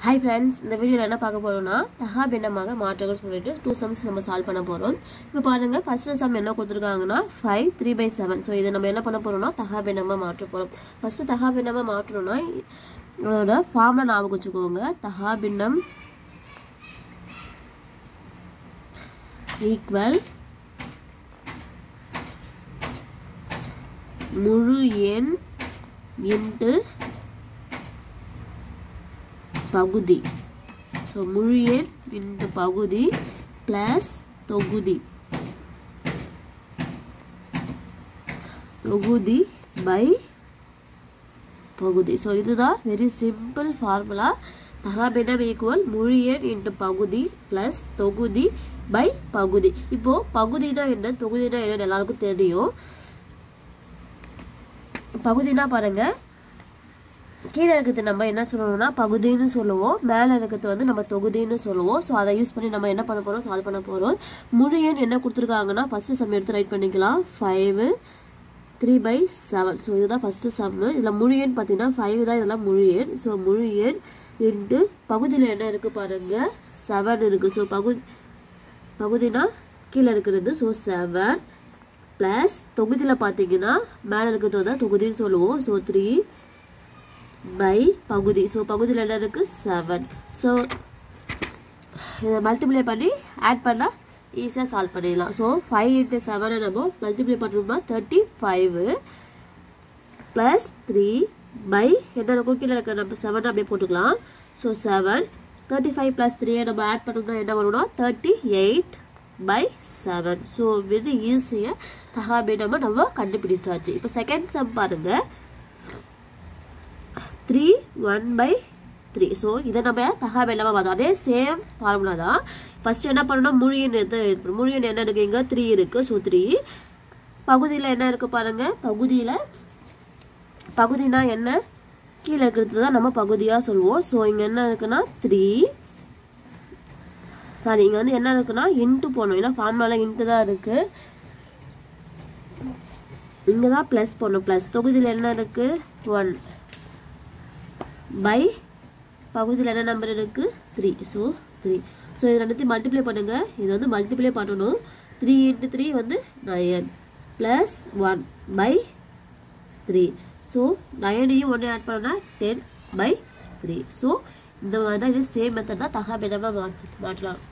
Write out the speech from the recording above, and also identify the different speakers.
Speaker 1: hi friends இந்த வீடியோவில் என்ன பார்க்க போறோம்னா தகா பின்னமாக மாற்றங்கள் சொல்லிட்டு டூ சம்ஸ் நம்ம சால்வ் பண்ண போகிறோம் இப்போ பாருங்க ஃபர்ஸ்ட் சம் என்ன கொடுத்துருக்காங்கன்னா five three by seven so இதை நம்ம என்ன பண்ண போறோம்னா தகா பின்னமாக மாற்ற போகிறோம் ஃபர்ஸ்ட் தகா பின்னமாக மாற்றணும்னா இதோட ஃபார்ம்ல ஞாபகம் வச்சுக்கோங்க தகா பின்னம் ஈக்குவல் முழு எண் இன்ட்டு பகுதி ஸோ முழு எண் இன்ட்டு பகுதி ப்ளஸ் தொகுதி தொகுதி பை பகுதி ஸோ இதுதான் வெரி சிம்பிள் ஃபார்முலா தகாபினம் ஈக்குவல் முழு எண் இன்ட்டு பகுதி ப்ளஸ் தொகுதி பை பகுதி இப்போ பகுதினா என்ன தொகுதினா என்னன்னு எல்லாருக்கும் தெரியும் பகுதினா பாருங்க கீழே இருக்கிறது நம்ம என்ன சொல்லணும்னா பகுதின்னு சொல்லுவோம் மேலே இருக்கிறது வந்து நம்ம தொகுதின்னு சொல்லுவோம் ஸோ அதை யூஸ் பண்ணி நம்ம என்ன பண்ண போகிறோம் சால்வ் பண்ண போகிறோம் முழு எண் என்ன கொடுத்துருக்காங்கன்னா ஃபஸ்ட்டு சம் எடுத்து ரைட் பண்ணிக்கலாம் five three by seven so இதுதான் ஃபஸ்ட்டு சம்மு இதில் முழு எண் பார்த்தீங்கன்னா ஃபைவ் தான் இதெல்லாம் முழு எண் ஸோ முழு எண் இன்ட்டு பகுதியில் என்ன இருக்குது பாருங்கள் செவன் இருக்குது ஸோ பகுதி பகுதினா கீழே இருக்கிறது ஸோ செவன் ப்ளஸ் தொகுதியில் பார்த்தீங்கன்னா மேலே இருக்கிறது தான் தொகுதின்னு சொல்லுவோம் ஸோ த்ரீ பை பகுதி ஸோ பகுதியில் என்ன இருக்குது செவன் ஸோ இதை மல்டிப்ளை பண்ணி ஆட் பண்ணால் ஈஸியாக சால்வ் பண்ணிடலாம் ஸோ ஃபைவ் இன்ட்டு செவனை நம்ம மல்டிப்ளை பண்ணோம்னா thirty five plus three by என்ன இருக்கும் கீழே இருக்க நம்ம செவன் அப்படியே போட்டுக்கலாம் so seven thirty five plus த்ரீயை நம்ம ஆட் பண்ணோம்னா என்ன வரும்னா thirty eight by seven so very ஈஸியாக தகாபி நம்ம நம்ம கண்டுபிடிச்சாச்சு இப்போ செகண்ட் சம் பாருங்கள் three one by three so இதை நம்ம தகாபி இல்லாமல் பார்த்தோம் அதே சேம் ஃபார்முலா தான் ஃபஸ்ட்டு என்ன பண்ணணும் முழு எண் எடுத்து எழுதணும் முழு எண் என்ன இருக்குது இங்கே த்ரீ இருக்குது ஸோ த்ரீ பகுதியில் என்ன இருக்குது பாருங்கள் பகுதியில் பகுதினா என்ன கீழே இருக்கிறது தான் நம்ம பகுதியாக சொல்லுவோம் ஸோ இங்கே என்ன இருக்குன்னா த்ரீ சாரி இங்கே வந்து என்ன இருக்குன்னா இன்ட்டு போடணும் ஏன்னா ஃபார்முலாவில் இன்ட்டு தான் இருக்குது இங்கே தான் ப்ளஸ் போடணும் ப்ளஸ் தொகுதியில் என்ன இருக்குது ஒன் பை பகுதியில் என்ன நம்பர் இருக்குது த்ரீ ஸோ த்ரீ ஸோ இது ரெண்டுத்தையும் மல்டிப்ளை பண்ணுங்கள் இது வந்து மல்டிப்ளை பண்ணணும் த்ரீ இன்ட்டு த்ரீ வந்து nine plus one by three so நயனையும் ஒன்று ஆட் பண்ணோன்னா டென் பை த்ரீ ஸோ இந்த மாதிரி தான் இது சேம் மெத்தட் தான் தகா மாற்றி மாற்றலாம்